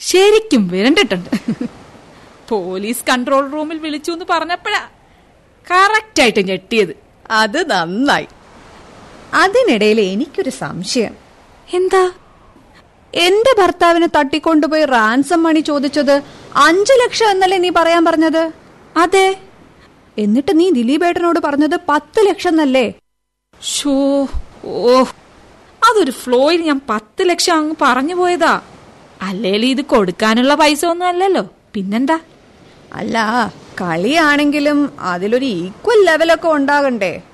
ശരിക്കും വിരണ്ടിട്ടുണ്ട് police control റൂമിൽ വിളിച്ചു എന്ന് പറഞ്ഞപ്പോഴാ കറക്റ്റായിട്ട് ഞെട്ടിയത് അത് നന്നായി അതിനിടയിൽ എനിക്കൊരു സംശയം എന്താ എന്റെ ഭർത്താവിനെ തട്ടിക്കൊണ്ടുപോയി റാൻസം മണി ചോദിച്ചത് അഞ്ചു ലക്ഷം എന്നല്ലേ നീ പറയാൻ പറഞ്ഞത് അതെ എന്നിട്ട് നീ ദിലീപേട്ടനോട് പറഞ്ഞത് പത്ത് ലക്ഷം എന്നല്ലേ ഷോ ഓ അതൊരു ഫ്ലോയിൽ ഞാൻ പത്ത് ലക്ഷം അങ്ങ് പറഞ്ഞു പോയതാ അല്ലേലും ഇത് കൊടുക്കാനുള്ള പൈസ ഒന്നും അല്ലല്ലോ പിന്നെന്താ അല്ല കളിയാണെങ്കിലും അതിലൊരു ഈക്വൽ ലെവലൊക്കെ ഉണ്ടാകണ്ടേ